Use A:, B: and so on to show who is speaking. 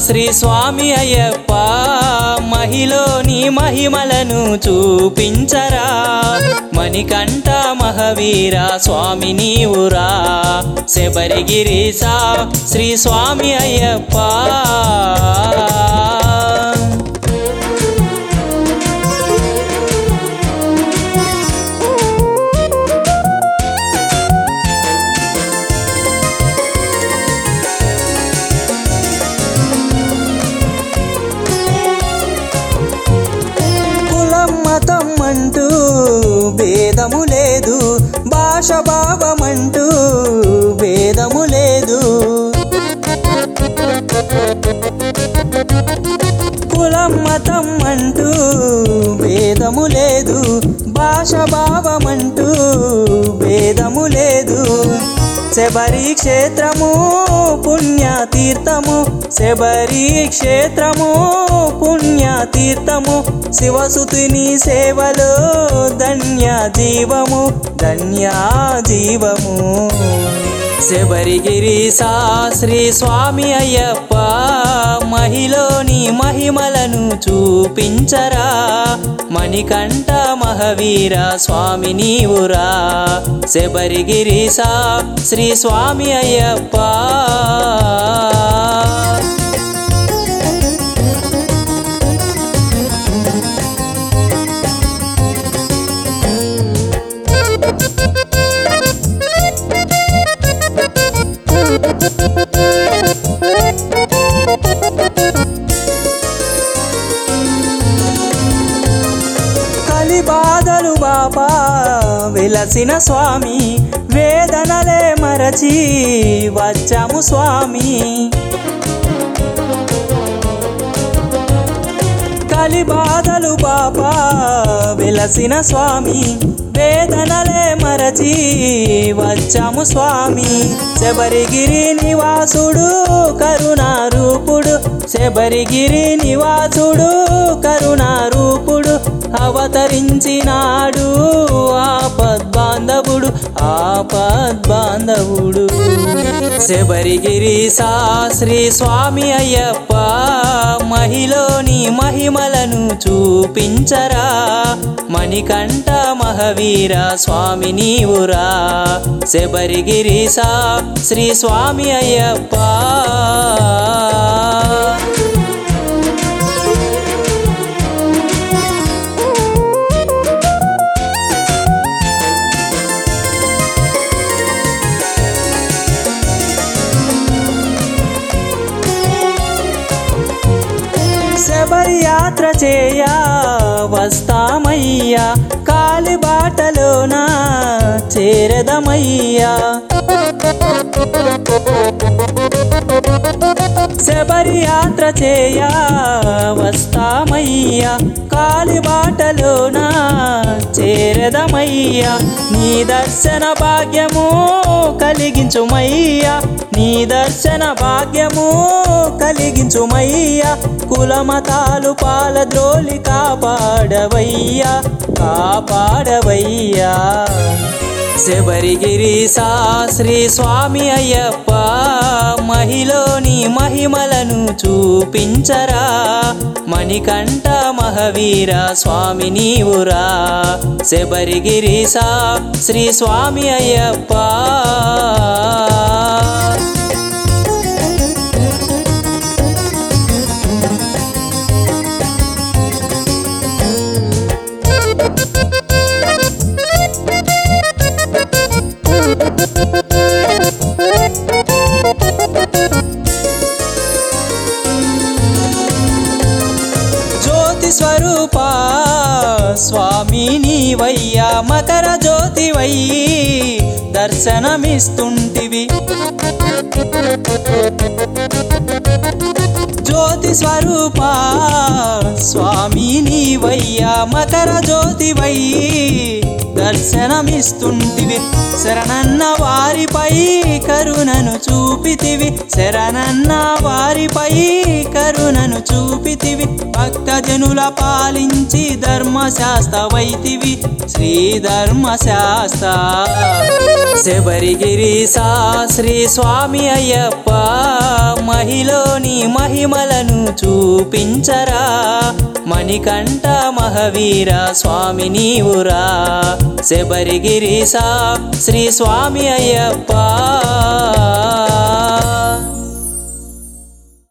A: శ్రీ స్వామి అయ్యప్ప మహిలోని మహిమలను చూపించరా మణికంఠ మహవీర స్వామి నీవురా శబరిగిరీసా శ్రీ స్వామి అయ్యప్ప కులం మతం అంటూ భేదము లేదు భాష భావమంటూ భేదము లేదు కులం మతం అంటూ భేదము లేదు భాష భావమంటూ భేదము లేదు శబరి క్షేత్రము పుణ్యతీర్థము శబరి క్షేత్రము పుణ్యతీర్థము శివసుతుని సేవలో ధన్య జీవము ధన్య జీవము శబరిగిరీసా శ్రీ స్వామి అయ్యప్ప మహిలోని మహిమలను చూపించరా మణికంఠ మహవీర స్వామి నీవురా శబరిగిరీసా శ్రీ స్వామి అయ్యప్ప కలి బాధలు బాపా వెలసిన స్వామి వేదనలే మరచి వచ్చాము స్వామి కలి బాధలు బాపా వెలసిన స్వామి వేదనలే మరచి వచ్చాము స్వామి శబరిగిరి నివాసుడు కరుణారూపుడు శబరిగిరి నివాసుడు కరుణారూపుడు అవతరించినాడు ఆపద్బాంధవుడు ఆపద్బాంధవుడు శబరిగిరీసా శ్రీ స్వామి అయ్యప్ప మహిలోని మహిమలను చూపించరా మణికంఠ మహవీర స్వామి నీవురా శబరిగిరీసా శ్రీ స్వామి అయ్యప్ప శబరి యాత్ర చేయ వస్తామయ్యా కాలి బాటలోన చేరదమయ్యా శబరి యాత్ర చేయ వస్తామయ్యా కాలి బాటలోన చేరదమయ్యా నీ దర్శన భాగ్యము కలిగించుమయ్యా నీ దర్శన భాగ్యము కలిగించుమయ్యా కులమతాలు పాల ద్రోలి కాపాడవయ్యా కాపాడవయ్యా శబరిగిరీసా శ్రీ స్వామి అయ్యప్ప మహిలోని మహిమలను చూపించరా మణికంఠ మహవీర స్వామి నీవురా శబరిగిరీసా శ్రీ స్వామి అయ్యప్ప జ్యోతి స్వరూప స్వామి నీవయ్యా మకర జ్యోతివయ్యి దర్శనమిస్తుంటివి జ్యోతి స్వరూప స్వామి నీవయ్యా మకర జ్యోతివయ్యి దర్శనమిస్తుంటివి శరణన్న వారిపై కరుణను చూపితివి శరణన్న వారిపై కరుణను చూపితివి భక్తజనుల పాలించి ధర్మశాస్త్ర వైతివి శ్రీ ధర్మశాస్త్ర శబరిగిరీసా శ్రీ స్వామి అయ్యప్ప మహిలోని మహిమలను చూపించరా మణికంఠ మహవీర స్వామి నీవురా శబరిగిరీసా శ్రీ స్వామి అయ్యప్ప